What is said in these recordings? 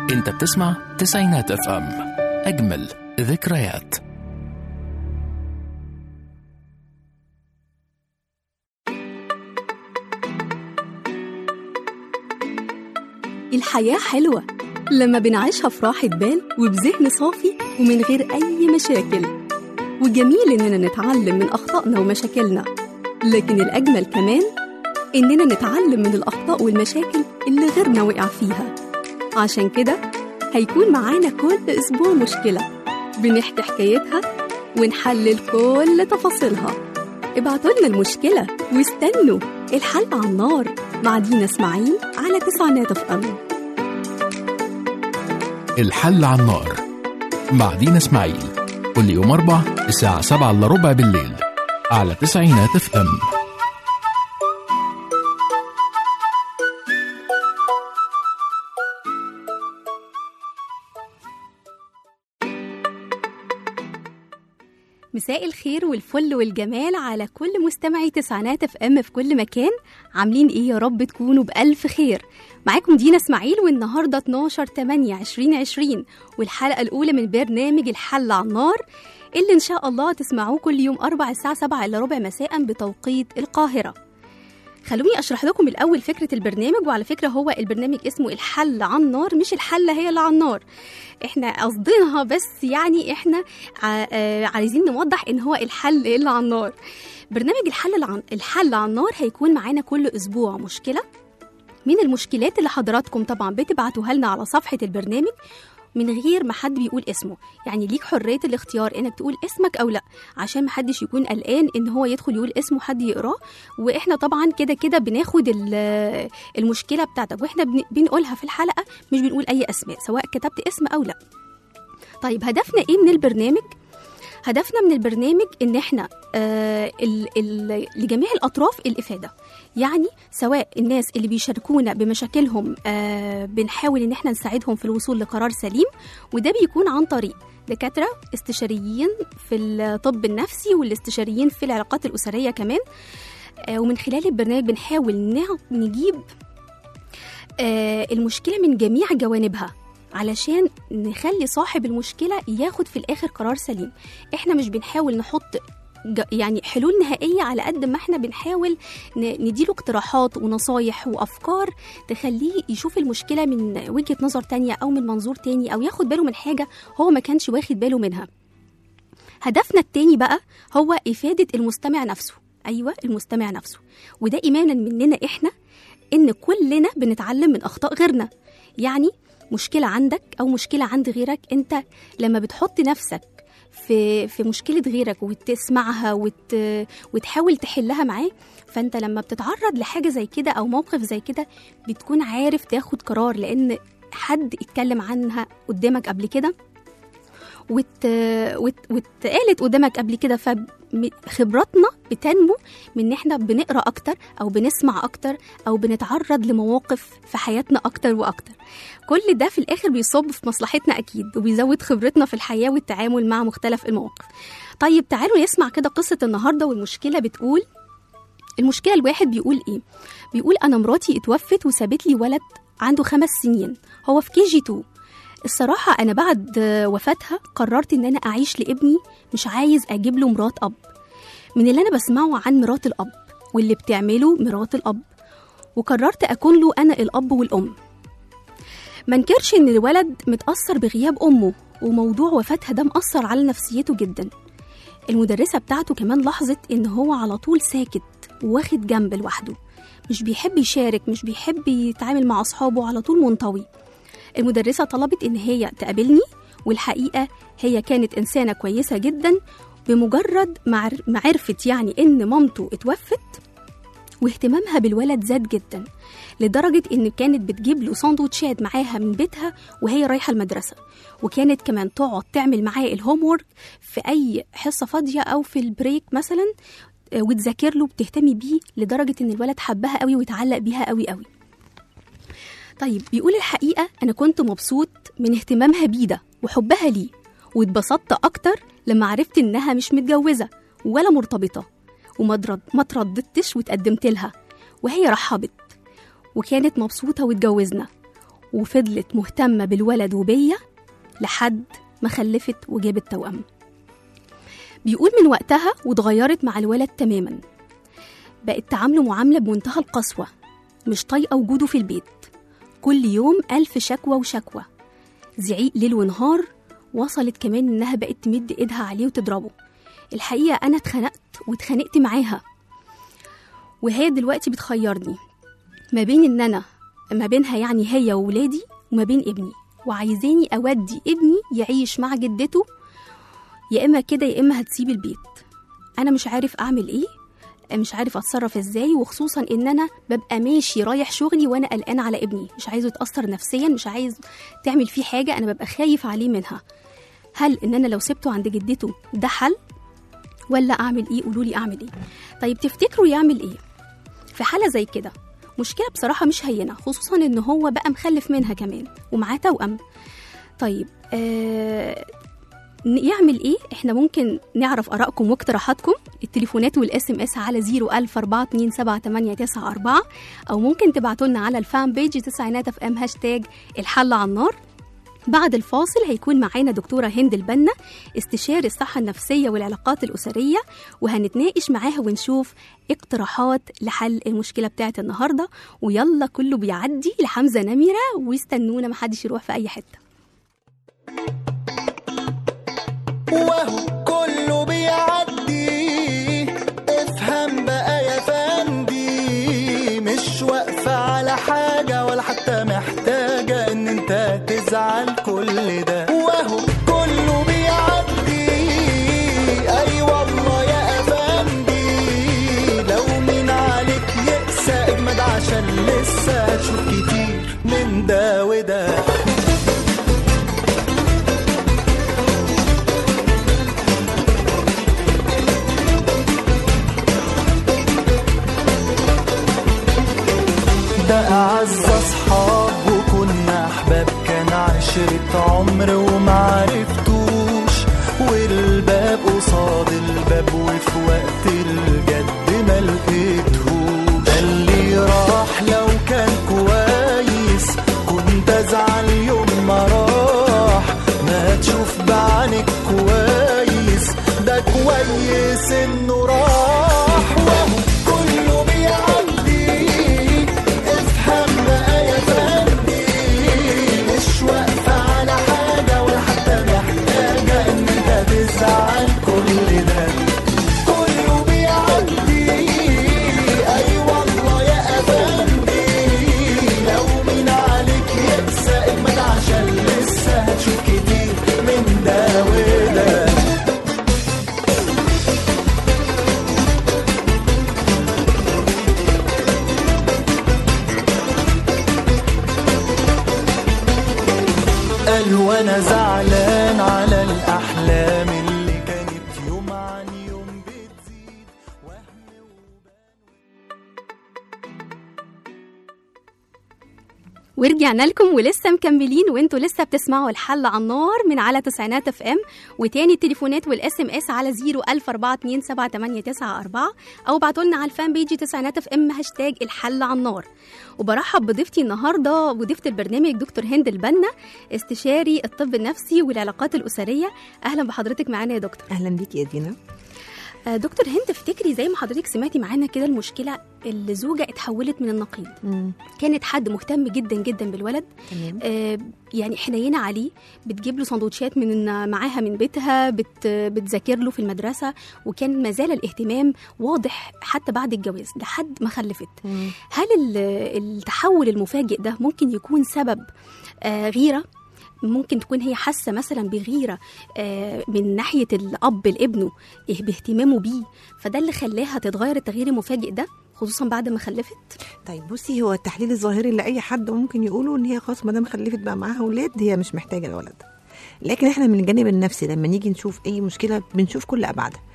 انت بتسمع تسعينات اف ام اجمل ذكريات الحياة حلوة لما بنعيشها في راحة بال وبذهن صافي ومن غير أي مشاكل وجميل إننا نتعلم من أخطائنا ومشاكلنا لكن الأجمل كمان إننا نتعلم من الأخطاء والمشاكل اللي غيرنا وقع فيها عشان كده هيكون معانا كل أسبوع مشكلة بنحكي حكايتها ونحلل كل تفاصيلها ابعتوا لنا المشكلة واستنوا الحل على النار مع دينا اسماعيل على تسعينات اف ام الحل على النار مع دينا اسماعيل كل يوم اربع الساعة سبعة الا ربع بالليل على تسعينات اف ام مساء الخير والفل والجمال على كل مستمعي تسعينات اف ام في كل مكان عاملين ايه يا رب تكونوا بألف خير معاكم دينا اسماعيل والنهارده 12 8 2020 والحلقه الاولى من برنامج الحل على النار اللي ان شاء الله تسمعوه كل يوم أربع الساعه 7 الا ربع مساء بتوقيت القاهره خلوني اشرح لكم الاول فكره البرنامج وعلى فكره هو البرنامج اسمه الحل على النار مش الحله هي اللي على النار احنا قصدينها بس يعني احنا ع- آه، عايزين نوضح ان هو الحل اللي على النار برنامج الحل اللي عن- الحل على النار هيكون معانا كل اسبوع مشكله من المشكلات اللي حضراتكم طبعا بتبعتوها لنا على صفحه البرنامج من غير ما حد بيقول اسمه يعني ليك حريه الاختيار انك تقول اسمك او لا عشان ما حدش يكون قلقان ان هو يدخل يقول اسمه حد يقراه واحنا طبعا كده كده بناخد ال- المشكله بتاعتك واحنا بن- بنقولها في الحلقه مش بنقول اي اسماء سواء كتبت اسم او لا طيب هدفنا ايه من البرنامج هدفنا من البرنامج ان احنا آه ال ال لجميع الاطراف الافاده يعني سواء الناس اللي بيشاركونا بمشاكلهم آه بنحاول ان احنا نساعدهم في الوصول لقرار سليم وده بيكون عن طريق دكاتره استشاريين في الطب النفسي والاستشاريين في العلاقات الاسريه كمان آه ومن خلال البرنامج بنحاول نع- نجيب آه المشكله من جميع جوانبها علشان نخلي صاحب المشكله ياخد في الاخر قرار سليم احنا مش بنحاول نحط ج- يعني حلول نهائيه على قد ما احنا بنحاول ن- نديله اقتراحات ونصايح وافكار تخليه يشوف المشكله من وجهه نظر تانية او من منظور تاني او ياخد باله من حاجه هو ما كانش واخد باله منها هدفنا التاني بقى هو افاده المستمع نفسه ايوه المستمع نفسه وده ايمانا مننا احنا ان كلنا بنتعلم من اخطاء غيرنا يعني مشكله عندك او مشكله عند غيرك انت لما بتحط نفسك في في مشكله غيرك وتسمعها وت وتحاول تحلها معاه فانت لما بتتعرض لحاجه زي كده او موقف زي كده بتكون عارف تاخد قرار لان حد اتكلم عنها قدامك قبل كده وت... وت... واتقالت قدامك قبل كده فخبراتنا بتنمو من ان احنا بنقرا اكتر او بنسمع اكتر او بنتعرض لمواقف في حياتنا اكتر واكتر كل ده في الاخر بيصب في مصلحتنا اكيد وبيزود خبرتنا في الحياه والتعامل مع مختلف المواقف طيب تعالوا نسمع كده قصه النهارده والمشكله بتقول المشكله الواحد بيقول ايه بيقول انا مراتي اتوفت وسابت لي ولد عنده خمس سنين هو في كي جي 2 الصراحة أنا بعد وفاتها قررت إن أنا أعيش لابني مش عايز أجيب له مرات أب من اللي أنا بسمعه عن مرات الأب واللي بتعمله مرات الأب وقررت أكون له أنا الأب والأم ما انكرش إن الولد متأثر بغياب أمه وموضوع وفاتها ده مأثر على نفسيته جدا المدرسة بتاعته كمان لاحظت إن هو على طول ساكت واخد جنب لوحده مش بيحب يشارك مش بيحب يتعامل مع أصحابه على طول منطوي المدرسة طلبت إن هي تقابلني والحقيقة هي كانت إنسانة كويسة جدا بمجرد ما عر- ما عرفت يعني إن مامته اتوفت واهتمامها بالولد زاد جدا لدرجة إن كانت بتجيب له ساندوتشات معاها من بيتها وهي رايحة المدرسة وكانت كمان تقعد تعمل معاه الهوم وورك في أي حصة فاضية أو في البريك مثلا آه، وتذاكر له بتهتمي بيه لدرجة إن الولد حبها قوي وتعلق بيها قوي قوي طيب بيقول الحقيقة أنا كنت مبسوط من اهتمامها بيه ده وحبها ليه واتبسطت أكتر لما عرفت إنها مش متجوزة ولا مرتبطة وما درد- ما ترددتش وتقدمت لها وهي رحبت وكانت مبسوطة واتجوزنا وفضلت مهتمة بالولد وبيا لحد ما خلفت وجابت توأم بيقول من وقتها واتغيرت مع الولد تماما بقت تعامله معاملة بمنتهى القسوة مش طايقة وجوده في البيت كل يوم ألف شكوى وشكوى زعيق ليل ونهار وصلت كمان إنها بقت تمد إيدها عليه وتضربه الحقيقة أنا اتخنقت واتخانقت معاها وهي دلوقتي بتخيرني ما بين إن أنا ما بينها يعني هي وولادي وما بين ابني وعايزاني أودي ابني يعيش مع جدته يا إما كده يا إما هتسيب البيت أنا مش عارف أعمل إيه مش عارف اتصرف ازاي وخصوصا ان انا ببقى ماشي رايح شغلي وانا قلقان على ابني مش عايزه يتاثر نفسيا مش عايز تعمل فيه حاجه انا ببقى خايف عليه منها هل ان انا لو سبته عند جدته ده حل ولا اعمل ايه قولوا لي اعمل ايه طيب تفتكروا يعمل ايه في حاله زي كده مشكله بصراحه مش هينه خصوصا ان هو بقى مخلف منها كمان ومعاه توأم طيب آه يعمل ايه احنا ممكن نعرف ارائكم واقتراحاتكم التليفونات والاس ام اس على 004278994 او ممكن تبعتوا لنا على الفان بيج تسعينات اف ام هاشتاج الحل على النار بعد الفاصل هيكون معانا دكتورة هند البنا استشاري الصحة النفسية والعلاقات الأسرية وهنتناقش معاها ونشوف اقتراحات لحل المشكلة بتاعت النهاردة ويلا كله بيعدي لحمزة نمرة واستنونا محدش يروح في أي حتة وهو كله بيعدي افهم بقى يا فندي مش واقفة على حاجة ولا حتى محتاجة ان انت تزعل كل ده وهو كله بيعدي اي والله يا افندي لو مين عليك يقسى اجمد عشان لسه هتشوف كتير من ده وده ده أعز أصحاب وكنا أحباب كان عشرة عمر ومعرفتوش والباب قصاد الباب وفي وقت الجد ما لقيتهوش ده اللي راح لو كان كويس كنت أزعل يوم ما راح ما تشوف بعينك كويس ده كويس إنه راح وهو كله بيعدي افهم بقى يا فندي مش واقفة على حاجة ولا حتى محتاجة إن أنت تزعل كل ده كله بيعدي أي والله يا أفندي لو مين عليك يقسى اجمد عشان لسه هتشوف كتير من ده وده قال وانا زعلان على الاحلام اللي كانت يوم عن يوم بتزيد وهم ورجعنا لكم ولسه مكملين وانتوا لسه بتسمعوا الحل على النار من على تسعينات اف ام وتاني التليفونات والاس ام اس على 010427894 او ابعتوا لنا على الفان بيجي تسعينات اف ام هاشتاج الحل على النار وبرحب بضيفتي النهارده وضيفه البرنامج دكتور هند البنا استشاري الطب النفسي والعلاقات الاسريه اهلا بحضرتك معانا يا دكتور اهلا بيكي يا دينا آه، دكتور هند تفتكري زي ما حضرتك سمعتي معانا كده المشكله اللي زوجه اتحولت من النقيض كانت حد مهتم جدا جدا بالولد تمام آه، يعني حنينه عليه بتجيب له سندوتشات من معاها من بيتها بت بتذاكر له في المدرسه وكان ما زال الاهتمام واضح حتى بعد الجواز لحد ما خلفت هل ال- التحول المفاجئ ده ممكن يكون سبب آه، غيره ممكن تكون هي حاسه مثلا بغيره آه، من ناحيه الاب لابنه إيه باهتمامه بيه فده اللي خلاها تتغير التغيير المفاجئ ده خصوصا بعد ما خلفت طيب بصي هو التحليل الظاهري اللي اي حد ممكن يقوله ان هي خلاص ما دام خلفت بقى معاها اولاد هي مش محتاجه الولد لكن احنا من الجانب النفسي لما نيجي نشوف اي مشكله بنشوف كل ابعادها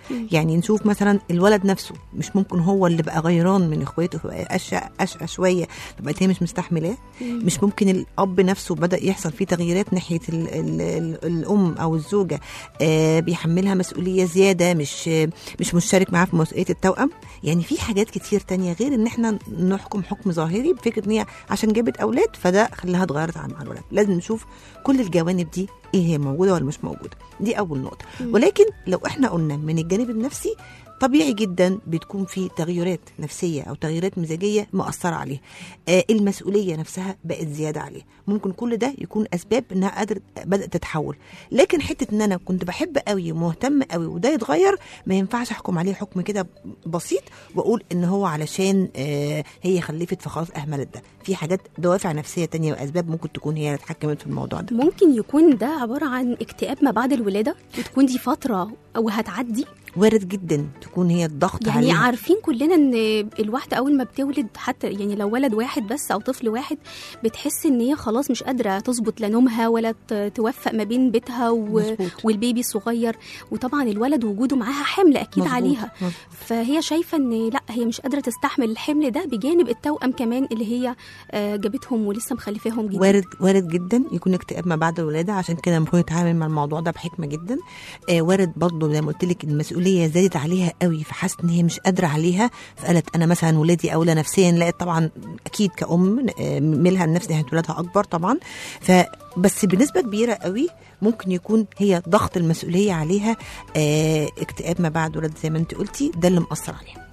يعني نشوف مثلا الولد نفسه مش ممكن هو اللي بقى غيران من اخواته فبقى اشقى اشقى شويه فبقت هي مش مستحملاه مش ممكن الاب نفسه بدا يحصل فيه تغييرات ناحيه ال ال ال الام او الزوجه آه بيحملها مسؤوليه زياده مش آه مش مشترك معاها في مسؤوليه التوأم يعني في حاجات كتير تانية غير ان احنا نحكم حكم ظاهري بفكره ان هي عشان جابت اولاد فده خلاها اتغيرت مع الولد لازم نشوف كل الجوانب دي ايه هي موجوده ولا مش موجوده دي اول نقطه ولكن لو احنا قلنا من الجانب النفسي طبيعي جدا بتكون في تغيرات نفسيه او تغيرات مزاجيه مأثره عليه آه المسؤوليه نفسها بقت زياده عليه ممكن كل ده يكون اسباب انها قادر بدات تتحول لكن حته ان انا كنت بحب قوي ومهتم قوي وده يتغير ما ينفعش احكم عليه حكم كده بسيط واقول ان هو علشان آه هي خلفت فخلاص اهملت ده في حاجات دوافع نفسيه تانية واسباب ممكن تكون هي اللي اتحكمت في الموضوع ده ممكن يكون ده عباره عن اكتئاب ما بعد الولاده وتكون دي فتره او هتعدي وارد جدا تكون هي الضغط يعني عليها عارفين كلنا ان الواحده اول ما بتولد حتى يعني لو ولد واحد بس او طفل واحد بتحس ان هي خلاص مش قادره تظبط لا نومها ولا ت- توفق ما بين بيتها و... مظبوط. والبيبي الصغير وطبعا الولد وجوده معاها حمل اكيد مظبوط. عليها مظبوط. فهي شايفه ان لا هي مش قادره تستحمل الحمل ده بجانب التوأم كمان اللي هي آه، جابتهم ولسه مخلفاهم جديد وارد وارد جدا يكون اكتئاب ما بعد الولاده عشان كده المفروض يتعامل مع الموضوع ده بحكمه جدا آه وارد برضه زي ما قلت لك المسؤوليه زادت عليها قوي فحست ان هي مش قادره عليها فقالت انا مثلا ولادي اولى نفسيا لقيت طبعا اكيد كأم آه، ميلها النفسي ناحيه ولادها اكبر طبعا فبس بنسبه كبيره قوي ممكن يكون هي ضغط المسؤوليه عليها آه اكتئاب ما بعد ولاد زي ما انت قلتي ده اللي مأثر عليها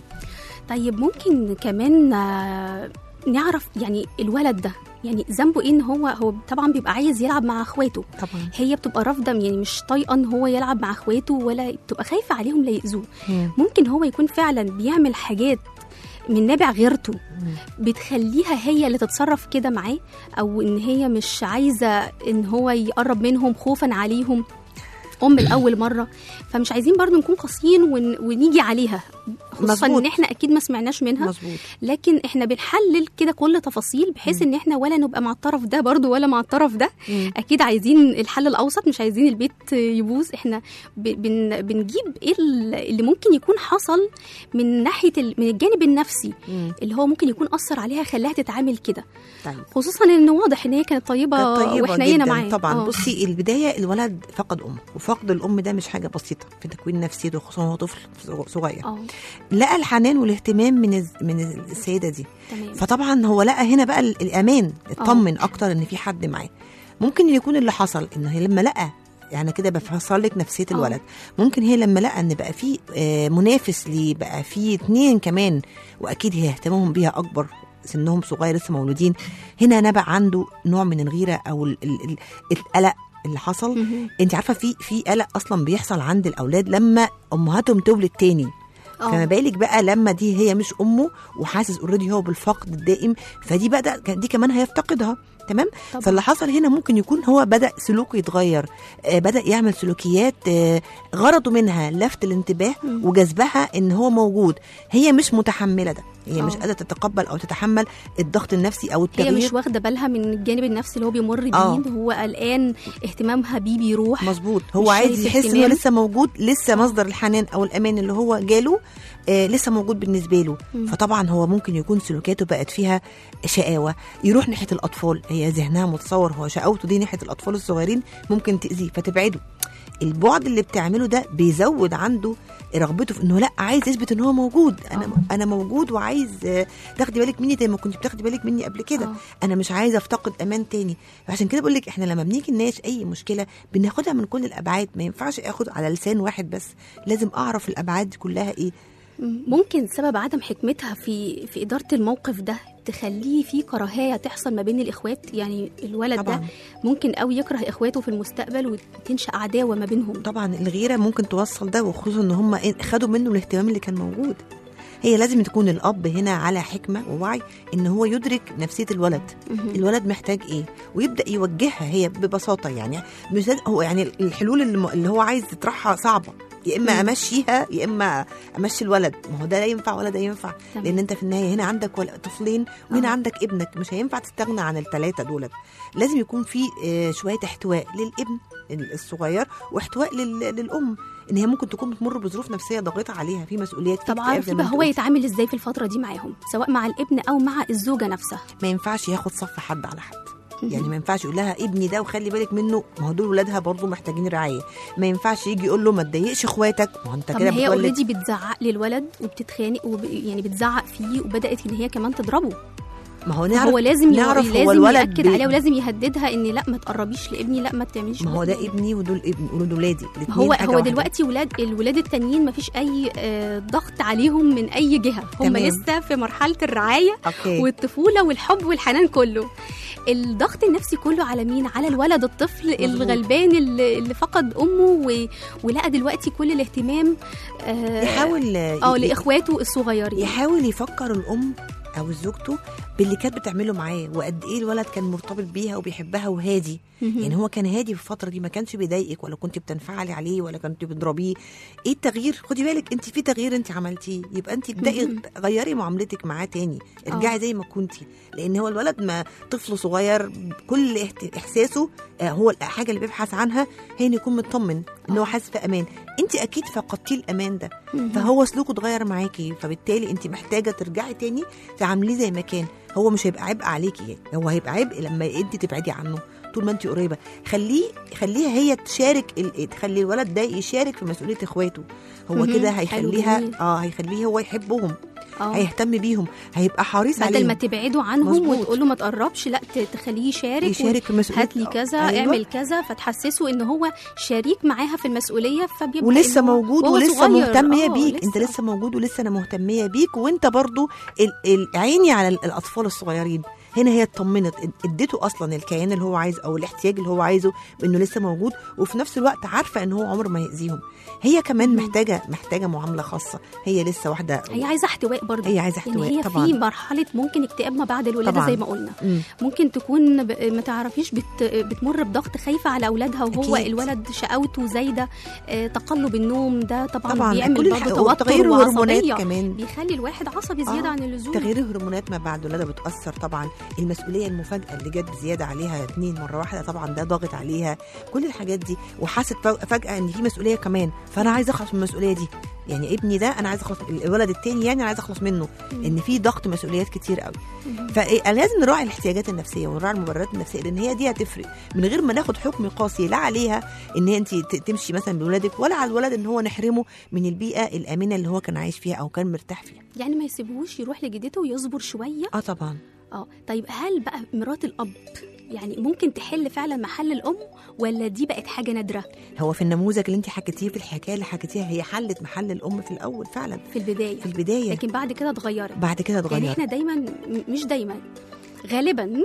طيب ممكن كمان آه، نعرف يعني الولد ده يعني ذنبه ايه ان هو هو طبعا بيبقى عايز يلعب مع اخواته طبعا هي بتبقى رافضه يعني مش طايقه ان هو يلعب مع اخواته ولا بتبقى خايفه عليهم لا ياذوه مم. ممكن هو يكون فعلا بيعمل حاجات من نابع غيرته بتخليها هي اللي تتصرف كده معاه او ان هي مش عايزه ان هو يقرب منهم خوفا عليهم ام لاول مره فمش عايزين برضو نكون قاسيين ون... ونيجي عليها خصوصا مظبوط. ان احنا اكيد ما سمعناش منها مظبوط لكن احنا بنحلل كده كل تفاصيل بحيث ان احنا ولا نبقى مع الطرف ده برضو ولا مع الطرف ده مم. اكيد عايزين الحل الاوسط مش عايزين البيت يبوظ احنا ب- بن بنجيب ايه ال- اللي ممكن يكون حصل من ناحيه ال- من الجانب النفسي مم. اللي هو ممكن يكون اثر عليها خلاها تتعامل كده طيب خصوصا ان واضح ان هي كانت طيبه, كانت طيبة وحنينه جدا معاه طبعا آه. بصي البدايه الولد فقد امه وفقد الام ده مش حاجه بسيطه في تكوين نفسيته خصوصا هو طفل صغير اه لقى الحنان والاهتمام من الز- من السيده دي تمام فطبعا هو لقى هنا بقى ال- الامان اطمن اكتر ان في حد معاه ممكن يكون اللي حصل ان هي لما لقى يعني كده بفصل لك نفسيه آه. الولد ممكن هي لما لقى ان بقى في آه، منافس ليه بقى في اتنين كمان واكيد هي اهتمامهم بيها اكبر سنهم صغير لسه مولودين هنا نبع عنده نوع من الغيره او ال- ال- ال- القلق اللي حصل مهم. انت عارفه في في قلق اصلا بيحصل عند الاولاد لما امهاتهم تولد تاني آه. فما بالك بقى لما دي هي مش امه وحاسس اوريدي هو بالفقد الدائم فدي بقى ده- دي كمان هيفتقدها تمام طبعاً. فاللي حصل هنا ممكن يكون هو بدا سلوكه يتغير آه بدا يعمل سلوكيات آه غرضه منها لفت الانتباه مم. وجذبها ان هو موجود هي مش متحمله ده هي مش آه. قادره تتقبل او تتحمل الضغط النفسي او هي التغيير مش واخده بالها من الجانب النفسي اللي هو بيمر بيه آه. هو قلقان اهتمامها بيه بيروح مظبوط مش هو عايز شايف يحس ان هو اهتمام. لسه موجود لسه مصدر الحنان او الامان اللي هو جاله آه لسه موجود بالنسبه له مم. فطبعا هو ممكن يكون سلوكاته بقت فيها شقاوه يروح ناحيه الاطفال هي ذهنها متصور هو شقاوته دي ناحيه الاطفال الصغيرين ممكن تاذيه فتبعده البعد اللي بتعمله ده بيزود عنده رغبته في انه لا عايز يثبت ان هو موجود انا آه. انا موجود وعايز آه، تاخدي بالك مني زي ما كنت بتاخدي بالك مني قبل كده آه. انا مش عايزه افتقد امان تاني فعشان كده بقول لك احنا لما بنيجي نناقش اي مشكله بناخدها من كل الابعاد ما ينفعش اخد على لسان واحد بس لازم اعرف الابعاد دي كلها ايه ممكن سبب عدم حكمتها في في اداره الموقف ده تخليه في كراهيه تحصل ما بين الاخوات يعني الولد طبعاً. ده ممكن قوي يكره اخواته في المستقبل وتنشا عداوه ما بينهم طبعا الغيره ممكن توصل ده وخصوصا ان هم خدوا منه الاهتمام اللي كان موجود هي لازم تكون الاب هنا على حكمه ووعي ان هو يدرك نفسيه الولد مهم. الولد محتاج ايه ويبدا يوجهها هي ببساطه يعني مش لازم- هو يعني الحلول اللي, م- اللي هو عايز يطرحها صعبه يا اما مم. امشيها يا اما امشي الولد ما هو ده لا ينفع ولا ده ينفع تمام. لان انت في النهايه هنا عندك ول- طفلين وهنا آه. عندك ابنك مش هينفع تستغنى عن الثلاثه دولت لازم يكون في آه، شويه احتواء للابن الصغير واحتواء لل- للام ان هي ممكن تكون بتمر بظروف نفسيه ضاغطه عليها في مسؤوليات في طب اكتئاب عارف زي ما بقى انت هو قلتي. يتعامل ازاي في الفتره دي معاهم سواء مع الابن او مع الزوجه نفسها ما ينفعش ياخد صف حد على حد يعني ما ينفعش يقول لها ابني ده وخلي بالك منه ما هو دول ولادها برضه محتاجين رعايه ما ينفعش يجي يقول له ما تضايقش اخواتك ما هو انت طب كده ما هي بتولد اوريدي بتزعق للولد وبتتخانق وب... يعني بتزعق فيه وبدات ان هي كمان تضربه ما هو نعرف هو لازم نعرف لازم هو الولد ياكد بي- عليها ولازم يهددها ان لا ما تقربيش لابني لا ما تعمليش ما هو ده لابني. ابني ودول ابني ودول ولادي ما الاتنين هو حاجة هو واحدة. دلوقتي ولاد الولاد التانيين ما فيش اي آه، ضغط عليهم من اي جهه هم تمام. لسه في مرحله الرعايه اوكي والطفوله والحب والحنان كله الضغط النفسي كله على مين على الولد الطفل مظبوط. الغلبان اللي, اللي فقد امه و... ولقى دلوقتي كل الاهتمام آه، يحاول اه ي- لاخواته الصغيرين يحاول يفكر الام او زوجته باللي كانت بتعمله معاه وقد ايه الولد كان مرتبط بيها وبيحبها وهادي مهم. يعني هو كان هادي في الفتره دي ما كانش بيضايقك ولا كنت بتنفعلي عليه ولا كنت بتضربيه ايه التغيير خدي بالك انت في تغيير انت عملتيه يبقى انت ابداي مهم. غيري معاملتك معاه تاني ارجعي زي ما كنتي لان هو الولد ما طفل صغير كل احت- احساسه آه، هو الحاجه اللي بيبحث عنها هي انه يكون مطمن ان هو آه. حاسس في امان انت اكيد فقدتيه الامان ده مهم. فهو سلوكه اتغير معاكي فبالتالي انت محتاجه ترجعي تاني تعامليه زي ما كان هو مش هيبقى عبء عليكي يعني. هو هيبقى عبء لما انت تبعدي عنه طول ما انت قريبه خليه خليها هي تشارك ال... تخلي الولد ده يشارك في مسؤوليه اخواته هو مهم. كده حلو هيخليها جميل. اه هيخليه هو يحبهم آه. هيهتم بيهم هيبقى حريص بدل عليهم ما تبعدوا عنهم مظبوط. وتقول له ما تقربش لا ت- تخليه يشارك يشارك في مسؤوليه هات لي كذا أيوة. اعمل كذا فتحسسه ان هو شريك معاها في المسؤوليه فبيبقى ولسه إنه موجود وهو ولسه صغير. مهتميه آه، بيك انت لسه موجود ولسه انا مهتميه بيك وانت برضو ال- ال- عيني على ال- الاطفال الصغيرين هنا هي اطمنت اد- اديته اصلا الكيان اللي هو عايزه او الاحتياج اللي هو عايزه بانه لسه موجود وفي نفس الوقت عارفه ان هو عمره ما يأذيهم هي كمان مم. محتاجه محتاجه معامله خاصه هي لسه واحده هي عايزه احتواء برضه هي عايزه لان احتواء هي طبعا في مرحله ممكن اكتئاب ما بعد الولاده طبعاً. زي ما قلنا مم. ممكن تكون ب... ما تعرفيش بت... بتمر بضغط خايفه على اولادها وهو أكيد. الولد شقاوته زايده آه، تقلب النوم ده طبعا, طبعا بيعمل كل برضه الح- توتر وتغيير الهرمونات وعصبيه كمان بيخلي الواحد عصبي زياده آه، عن اللزوم تغيير الهرمونات ما بعد الولاده بتاثر طبعا المسؤوليه المفاجاه اللي جت بزياده عليها اتنين مره واحده طبعا ده ضاغط عليها كل الحاجات دي وحست فج- فجاه ان في مسؤوليه كمان فانا عايزه اخلص من المسؤوليه دي يعني ابني ده انا عايزه اخلص الولد التاني يعني انا عايزه اخلص منه ان في ضغط مسؤوليات كتير قوي فلازم نراعي الاحتياجات النفسيه ونراعي المبررات النفسيه لان هي دي هتفرق من غير ما ناخد حكم قاسي لا عليها ان انت ت- تمشي مثلا بولادك ولا على الولد ان هو نحرمه من البيئه الامنه اللي هو كان عايش فيها او كان مرتاح فيها يعني ما يسيبوش يروح لجدته ويصبر شويه اه طبعا اه طيب هل بقى مرات الاب يعني ممكن تحل فعلا محل الام ولا دي بقت حاجه نادره هو في النموذج اللي انت حكيتيه في الحكايه اللي حكيتيها هي حلت محل الام في الاول فعلا في البدايه في البدايه لكن بعد كده اتغيرت بعد كده يعني اتغير احنا دايما م- مش دايما غالبا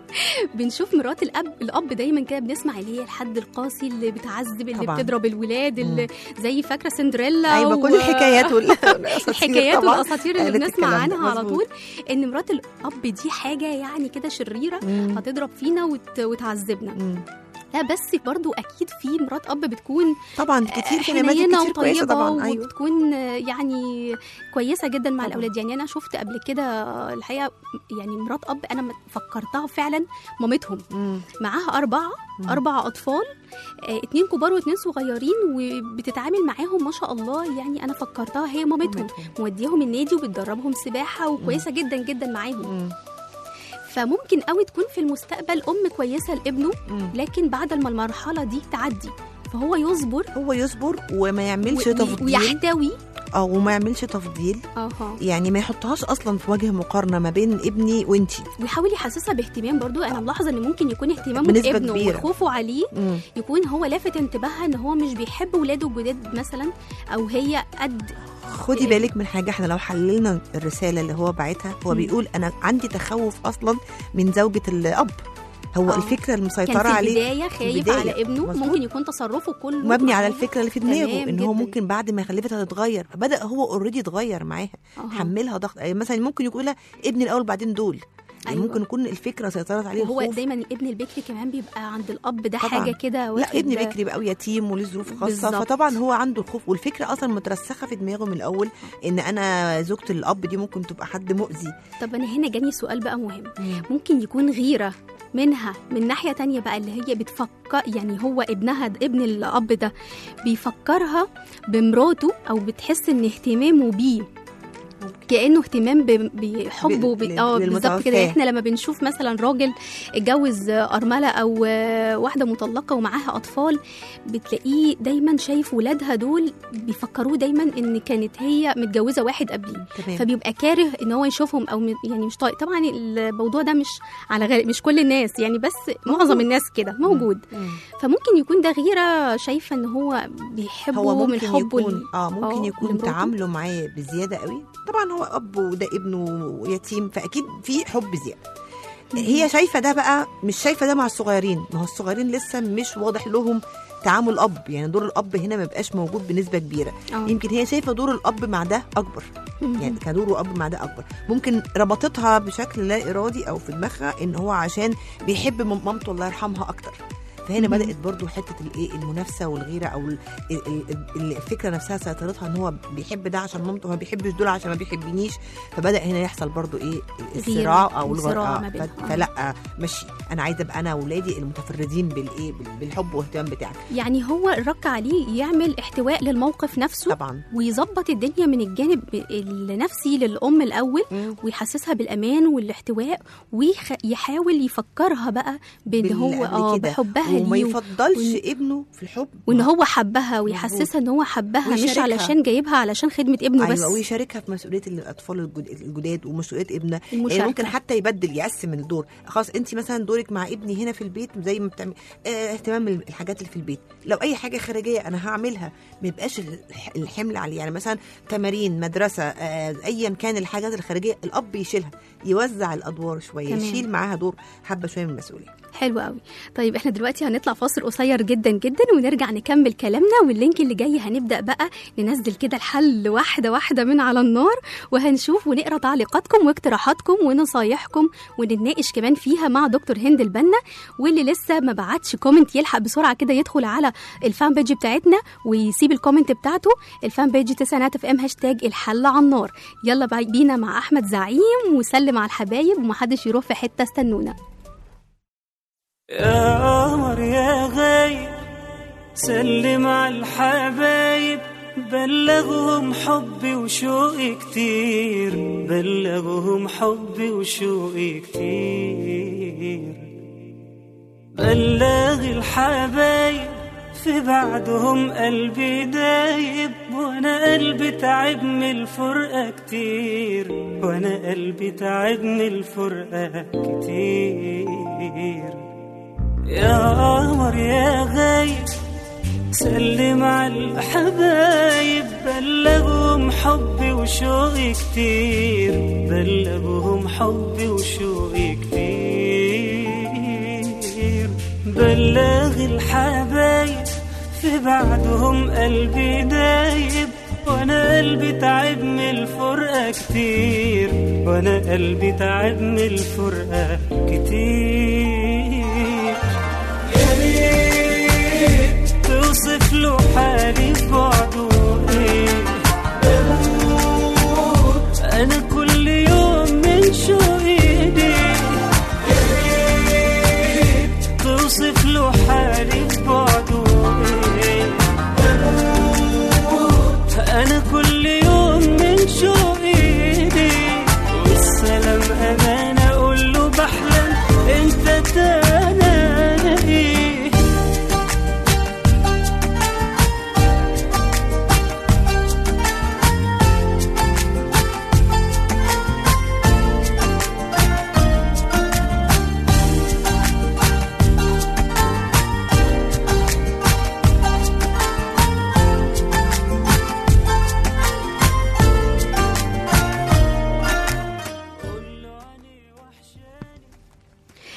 بنشوف مرات الاب الاب دايما كده بنسمع اللي هي الحد القاسي اللي بتعذب اللي طبعاً. بتضرب الولاد اللي زي فاكره سندريلا ايوه و- كل الحكايات وال- والأساطير الحكايات طبعاً. والاساطير اللي قالت بنسمع الكلام ده، عنها على مظبوط. طول ان مرات الاب دي حاجه يعني كده شريره مم. هتضرب فينا وت... وتعذبنا مم. لا بس برضو اكيد في مرات اب بتكون طبعا كتير في نماذج حنينه كتير كويسه وطيبه طبعا ايوه وبتكون آه، يعني كويسه جدا مع طبعاً. الاولاد يعني انا شفت قبل كده آه، الحقيقه يعني مرات اب انا م- فكرتها فعلا مامتهم مم. معاها اربعه مم. اربع اطفال آه، اتنين كبار واتنين صغيرين وبتتعامل معاهم ما شاء الله يعني انا فكرتها هي مامتهم مامتهم. موديهم النادي وبتدربهم سباحه وكويسه جدا جدا معاهم مم. فممكن قوي تكون في المستقبل ام كويسه لابنه مم. لكن بعد ما المرحله دي تعدي فهو يصبر هو يصبر وما يعملش و- تفضيل ويحتوي اه وما يعملش تفضيل اها يعني ما يحطهاش اصلا في وجه مقارنه ما بين ابني وانتي ويحاول يحسسها باهتمام برضو انا ملاحظه ان ممكن يكون اهتمامه بنسبة بابنه كبيرة. وخوفه عليه مم. يكون هو لافت انتباهها ان هو مش بيحب ولاده الجداد مثلا او هي قد خدي بالك من حاجه احنا لو حللنا الرساله اللي هو باعتها هو مم. بيقول انا عندي تخوف اصلا من زوجه الاب هو آه. الفكره كان المسيطره في عليه البدايه خايف البداية. على ابنه مظبوط. ممكن يكون تصرفه كله مبني على معاها. الفكره اللي في دماغه تمام ان هو جداً. ممكن بعد ما خلفتها تتغير فبدا هو اوريدي اتغير معاها أها. حملها ضغط يعني مثلا ممكن يقول لها ابني الاول بعدين دول يعني أيوة. ممكن يكون الفكره سيطرت عليه وهو الخوف دايما الابن البكري كمان بيبقى عند الاب ده طبعاً. حاجه كده لا واخد ابن بكري بقى يتيم وليه ظروف خاصه بالظبط. فطبعا هو عنده الخوف والفكره اصلا مترسخه في دماغه من الاول ان انا زوجة الاب دي ممكن تبقى حد مؤذي طب انا هنا جاني سؤال بقى مهم ممكن يكون غيرة منها من ناحية تانية بقى اللي هي بتفكر يعني هو ابنها د- ابن الأب ده بيفكرها بمراته أو بتحس إن اهتمامه بيه كأنه اهتمام ب- بحبه بال- ب- اه بالظبط للمتوفاة. كده احنا لما بنشوف مثلا راجل اتجوز أرملة أو آه، واحدة مطلقة ومعاها أطفال بتلاقيه دايما شايف ولادها دول بيفكروه دايما إن كانت هي متجوزة واحد قبليه تمام فبيبقى كاره ان هو يشوفهم او م- يعني مش طايق طبعا الموضوع ده مش على غير مش كل الناس يعني بس معظم الناس كده موجود مم. فممكن يكون ده غيره شايفه ان هو بيحبه هو من ممكن حبه يكون ل- اه ممكن آه، يكون لمراته. تعامله معاه بزياده قوي طبعا هو اب وده ابنه يتيم فاكيد في حب زياده هي شايفه ده بقى مش شايفه ده مع الصغيرين ما هو الصغيرين لسه مش واضح لهم تعامل اب يعني دور الاب هنا ما بقاش موجود بنسبه كبيره آه. يمكن هي شايفه دور الاب مع ده اكبر مهم. يعني كدوره اب مع ده اكبر ممكن ربطتها بشكل لا ارادي او في دماغها ان هو عشان بيحب مام- مامته الله يرحمها اكتر فهنا مم. بدات برضو حته الايه المنافسه والغيره او ال- ال- ال- الفكره نفسها سيطرتها ان هو بيحب ده عشان مامته ما بيحبش دول عشان ما بيحبنيش فبدا هنا يحصل برضو ايه الصراع او الصراع الغراء ما بينهم. ف- فلا ماشي انا عايزه ابقى انا واولادي المتفردين بالايه بال- بالحب والاهتمام بتاعك يعني هو الرك عليه يعمل احتواء للموقف نفسه طبعا ويظبط الدنيا من الجانب النفسي للام الاول مم. ويحسسها بالامان والاحتواء ويحاول يفكرها بقى بان بال- هو قبل اه كده. بحبها وما ليه يفضلش وإن- ابنه في الحب وان هو حبها ويحسسها ان هو حبها مش ويشاركها. علشان جايبها علشان خدمه ابنه بس ايوه ويشاركها في مسؤوليه الاطفال الجد- الجداد ومسؤوليه ابنه المشاركة. يعني ممكن حتى يبدل يقسم الدور خلاص انت مثلا دورك مع ابني هنا في البيت زي ما بتعمل اه اهتمام الحاجات اللي في البيت لو اي حاجه خارجيه انا هعملها ما يبقاش الح- الحمل عليه يعني مثلا تمارين مدرسه اه ايا كان الحاجات الخارجيه الاب يشيلها يوزع الادوار شويه تمام. يشيل معاها دور حبه شويه من المسؤوليه حلو قوي طيب احنا دلوقتي هنطلع فاصل قصير جدا جدا ونرجع نكمل كلامنا واللينك اللي جاي هنبدا بقى ننزل كده الحل واحده واحده من على النار وهنشوف ونقرا تعليقاتكم واقتراحاتكم ونصايحكم ونتناقش كمان فيها مع دكتور هند البنا واللي لسه ما بعتش كومنت يلحق بسرعه كده يدخل على الفان بيج بتاعتنا ويسيب الكومنت بتاعته الفان بيج تسعينات اف ام هاشتاج الحل على النار يلا بقى بينا مع احمد زعيم وسلم على الحبايب ومحدش يروح في حته استنونا يا قمر يا غايب سلم على الحبايب بلغهم حبي وشوقي كتير بلغهم حبي وشوقي كتير بلغ الحبايب في بعدهم قلبي دايب وانا قلبي تعب من الفرقة كتير وانا قلبي تعب من الفرقة كتير يا قمر يا غايب سلم على الحبايب بلغهم حبي وشوقي كتير بلغهم حبي وشوقي كتير بلغ الحبايب في بعدهم قلبي دايب وانا قلبي تعب من الفرقة كتير وانا قلبي تعب من الفرقة كتير يا ريت توصف له حالي في بعده ايه بموت انا كل يوم من شوقي ليه يا ريت توصف له حالي في بعده ايه بموت انا كل يوم من شوقي ليه والسلام امان اقول له بحلم انت تلاقيه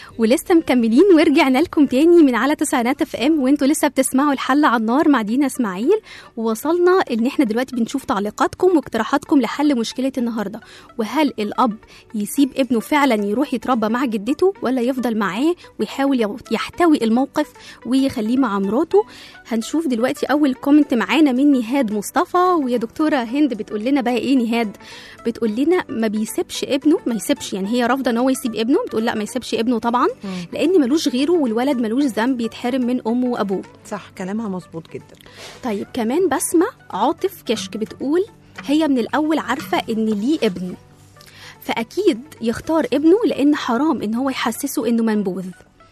ولسه مكملين ورجعنا لكم تاني من على تسعينات اف ام وانتوا لسه بتسمعوا الحل على النار مع دينا اسماعيل ووصلنا ان احنا دلوقتي بنشوف تعليقاتكم واقتراحاتكم لحل مشكله النهارده وهل الاب يسيب ابنه فعلا يروح يتربى مع جدته ولا يفضل معاه ويحاول يحتوي الموقف ويخليه مع مراته هنشوف دلوقتي اول كومنت معانا من نهاد مصطفى ويا دكتوره هند بتقول لنا بقى ايه نهاد بتقول لنا ما بيسيبش ابنه ما يسيبش يعني هي رافضه ان هو يسيب ابنه بتقول لا ما يسيبش ابنه طبعا لان ملوش غيره والولد ملوش ذنب يتحرم من امه وابوه صح كلامها مظبوط جدا طيب كمان بسمة عاطف كشك بتقول هي من الأول عارفة إن ليه ابن فأكيد يختار ابنه لأن حرام إن هو يحسسه إنه منبوذ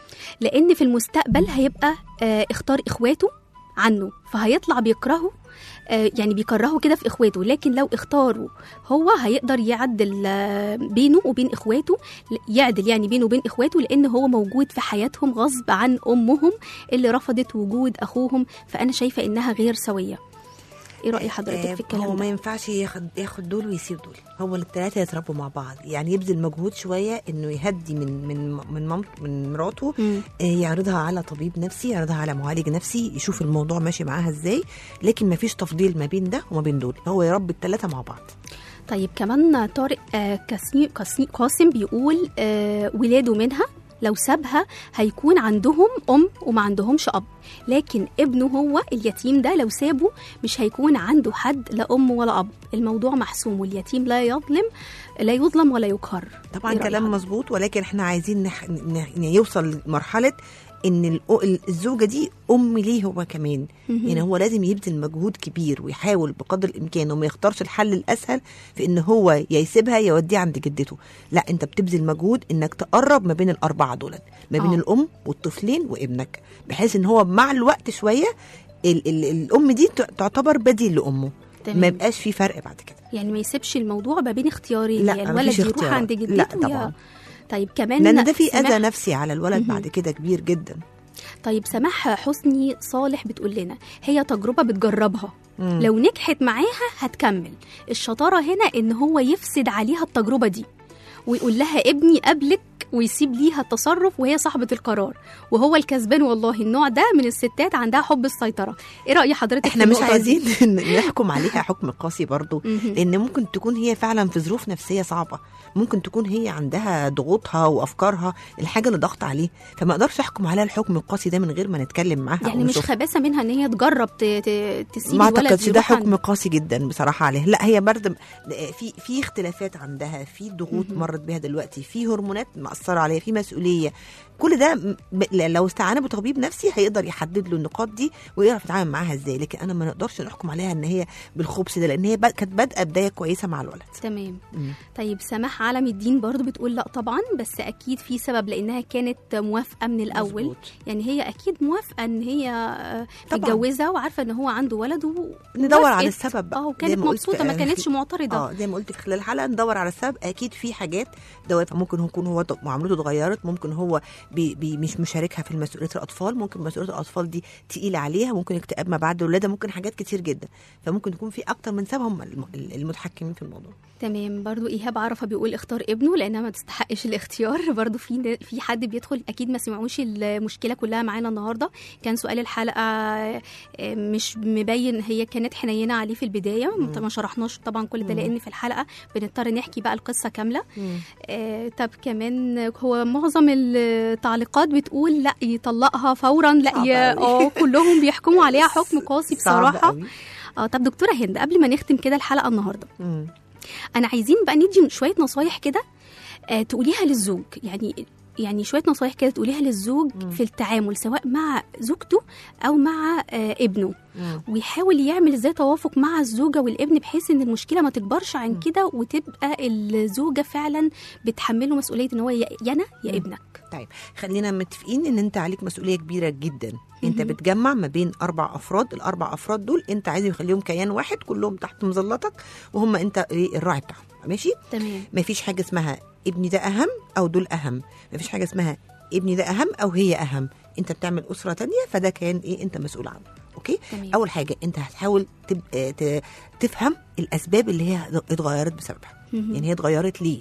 لأن في المستقبل هيبقى آه اختار إخواته عنه فهيطلع بيكرهه آه يعني بيكرهه كده في إخواته لكن لو اختاره هو هيقدر يعدل آه بينه وبين إخواته يعدل يعني بينه وبين إخواته لأن هو موجود في حياتهم غصب عن أمهم اللي رفضت وجود أخوهم فأنا شايفة إنها غير سوية ايه راي حضرتك في هو الكلام ما ده ينفعش ياخد ياخد دول ويسيب دول هو الثلاثه يتربوا مع بعض يعني يبذل مجهود شويه انه يهدي من من من مامت من مراته مم. آه، يعرضها على طبيب نفسي يعرضها على معالج نفسي يشوف الموضوع ماشي معاها ازاي لكن ما فيش تفضيل ما بين ده وما بين دول هو يربي الثلاثه مع بعض طيب كمان طارق آه كاسي- كاسي- قاسم بيقول آه ولاده منها لو سابها هيكون عندهم ام وما عندهمش اب لكن ابنه هو اليتيم ده لو سابه مش هيكون عنده حد لا ام ولا اب الموضوع محسوم واليتيم لا يظلم لا يظلم ولا يقهر طبعا إيه رأي كلام حضرتك؟ مظبوط ولكن احنا عايزين نح... نح... يوصل لمرحله ان الأ- الزوجه دي ام ليه هو كمان مهم. يعني هو لازم يبذل مجهود كبير ويحاول بقدر الامكان وما يختارش الحل الاسهل في ان هو يا يسيبها يا يوديها عند جدته لا انت بتبذل مجهود انك تقرب ما بين الاربعه دول ما بين آه. الام والطفلين وابنك بحيث ان هو مع الوقت شويه ال... ال... الام دي ت- تعتبر بديل لامه تمام. ما يبقاش في فرق بعد كده يعني ما يسيبش الموضوع ما بين اختيارين لا، يا مفيش الولد يروح اختيارات. عند جدته لا، يا- طبعاً. طيب كمان لان ده في سماح- اذى نفسي على الولد مهم. بعد كده كبير جدا طيب سماح حسني صالح بتقول لنا هي تجربة بتجربها مم. لو نجحت معاها هتكمل الشطارة هنا ان هو يفسد عليها التجربة دي ويقول لها ابني قبلك ويسيب ليها التصرف وهي صاحبة القرار وهو الكسبان والله النوع ده من الستات عندها حب السيطرة ايه رأي حضرتك احنا في مش النقطة دي؟ عايزين نحكم عليها حكم قاسي برضو مهم. لان ممكن تكون هي فعلا في ظروف نفسيه صعبه ممكن تكون هي عندها ضغوطها وافكارها الحاجه اللي ضغط عليه فما اقدرش احكم عليها الحكم القاسي ده من غير ما نتكلم معاها يعني أو مش نشوفها. خباثة منها ان هي تجرب ت- ت- تسيب ما الولد اعتقدش ده يروح حكم عند- قاسي جدا بصراحه عليها لا هي برضه في في اختلافات عندها في ضغوط مهم. مرت بيها دلوقتي في هرمونات مأثره عليها في مسؤوليه كل ده م- ب- لو استعان بطبيب نفسي هيقدر يحدد له النقاط دي ويعرف يتعامل معاها ازاي لكن انا ما نقدرش نحكم عليها ان هي بالخبث ده لان هي بد- كانت بادئه بدايه كويسه مع الولد تمام مم. طيب سماح عالم الدين برضو بتقول لا طبعا بس اكيد في سبب لانها كانت موافقه من الاول مظبوط. يعني هي اكيد موافقه ان هي آه، طبعاً. متجوزه وعارفه ان هو عنده ولد و... ندور على ووافقت. السبب بقى اه زي وكانت ما قلت مبسوطه ما في- كانتش معترضه اه زي ما قلت في خلال الحلقه ندور على السبب اكيد في حاجات دوافع ممكن يكون هو ط- معاملته اتغيرت ممكن هو بي بي مش مشاركها في مسؤوليه الاطفال ممكن مسؤوليه الاطفال دي تقيله عليها ممكن اكتئاب ما بعد الولاده ممكن حاجات كتير جدا فممكن يكون في اكتر من سبب هم الم- المتحكمين في الموضوع تمام برضو ايهاب عرفه بيقول اختار ابنه لانها ما تستحقش الاختيار برضو في في حد بيدخل اكيد ما سمعوش المشكله كلها معانا النهارده كان سؤال الحلقه آه، مش مبين هي كانت حنينه عليه في البدايه ما شرحناش طبعا كل ده لان في الحلقه بنضطر نحكي بقى القصه كامله آه، طب كمان هو معظم التعليقات بتقول لا يطلقها فورا لا صعب يا أوي. اه كلهم بيحكموا عليها حكم قاسي صعب بصراحه قوي. اه طب دكتوره هند قبل ما نختم كده الحلقه النهارده مم. انا عايزين بقى ندي شويه نصايح كده آه تقوليها للزوج يعني يعني شويه نصايح كده تقوليها للزوج مم. في التعامل سواء مع زوجته او مع آه ابنه مم. ويحاول يعمل ازاي توافق مع الزوجه والابن بحيث ان المشكله ما تكبرش عن كده وتبقى الزوجه فعلا بتحمله مسؤوليه ان هو يا يا انا يا مم. ابنك طيب خلينا متفقين ان انت عليك مسؤوليه كبيره جدا انت مهم. بتجمع ما بين اربع افراد الاربع افراد دول انت عايز يخليهم كيان واحد كلهم تحت مظلتك وهم انت إيه الراعي بتاعهم ماشي تمام ما فيش حاجه اسمها ابني ده اهم او دول اهم ما فيش حاجه اسمها ابني ده اهم او هي اهم انت بتعمل اسره تانية فده كان ايه انت مسؤول عنه اوكي تمام. اول حاجه انت هتحاول تب... آه، ت... تفهم الاسباب اللي هي اتغيرت بسببها مهم. يعني هي اتغيرت ليه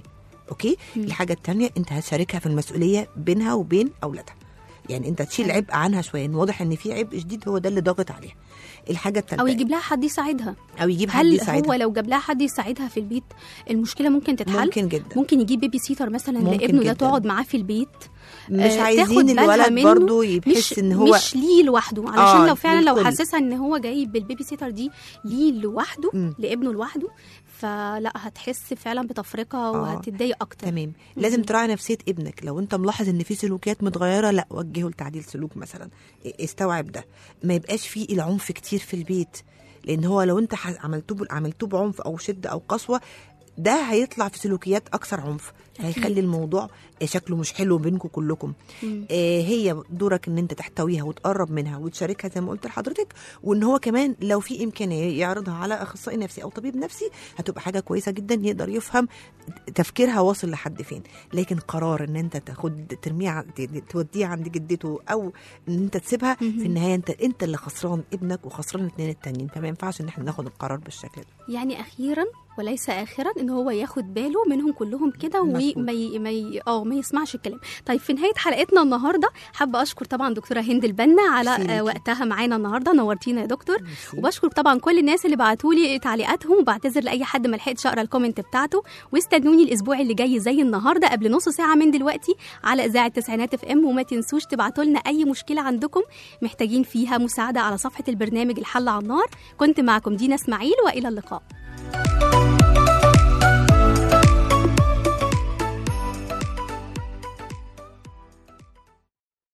اوكي الحاجه الثانيه انت هتشاركها في المسؤوليه بينها وبين اولادها يعني انت تشيل عبء عنها شويه إن واضح ان في عبء شديد هو ده اللي ضاغط عليها الحاجه الثالثه او يجيب لها حد يساعدها او يجيب حد هل يساعدها هو لو جاب لها حد يساعدها في البيت المشكله ممكن تتحل ممكن جدا ممكن يجيب بيبي سيتر مثلا ممكن لابنه ده جداً. تقعد معاه في البيت مش آه، تاخد عايزين بالها الولد منه برضو مش يحس ان هو مش ليه لوحده علشان آه، لو فعلا لو للكل. حسسها ان هو جايب بالبيبي سيتر دي ليه لوحده مم. لابنه لوحده فلا هتحس فعلا بتفرقه وهتتضايق اكتر تمام لازم مم. تراعي نفسيه ابنك لو انت ملاحظ ان في سلوكيات متغيره لا وجهه لتعديل سلوك مثلا استوعب ده ما يبقاش فيه العنف كتير في البيت لان هو لو انت ح- عملتوه بال- عملتوه بعنف او شده او قسوه ده هيطلع في سلوكيات اكثر عنف هيخلي الموضوع شكله مش حلو بينكم كلكم مم. آه هي دورك ان انت تحتويها وتقرب منها وتشاركها زي ما قلت لحضرتك وان هو كمان لو في امكانيه يعرضها على اخصائي نفسي او طبيب نفسي هتبقى حاجه كويسه جدا يقدر يفهم تفكيرها واصل لحد فين لكن قرار ان انت تاخد ترميه ع- ت- توديه عند جدته او ان انت تسيبها في النهايه انت انت اللي خسران ابنك وخسران الاثنين التانيين فما ينفعش ان احنا ناخد القرار بالشكل ده يعني اخيرا وليس اخرا ان هو ياخد باله منهم كلهم كده مظبوط. وما ي... ما ي... اه ما يسمعش الكلام طيب في نهايه حلقتنا النهارده حابه اشكر طبعا دكتوره هند البنا على ميرسي آه، ليكي. وقتها معانا النهارده نورتينا يا دكتور ميرسي. وبشكر طبعا كل الناس اللي بعتوا لي تعليقاتهم وبعتذر لاي حد ما لحقتش اقرا الكومنت بتاعته واستنوني الاسبوع اللي جاي زي النهارده قبل نص ساعه من دلوقتي على اذاعه تسعينات اف ام وما تنسوش تبعتوا لنا اي مشكله عندكم محتاجين فيها مساعده على صفحه البرنامج الحل على النار كنت معكم دينا اسماعيل والى اللقاء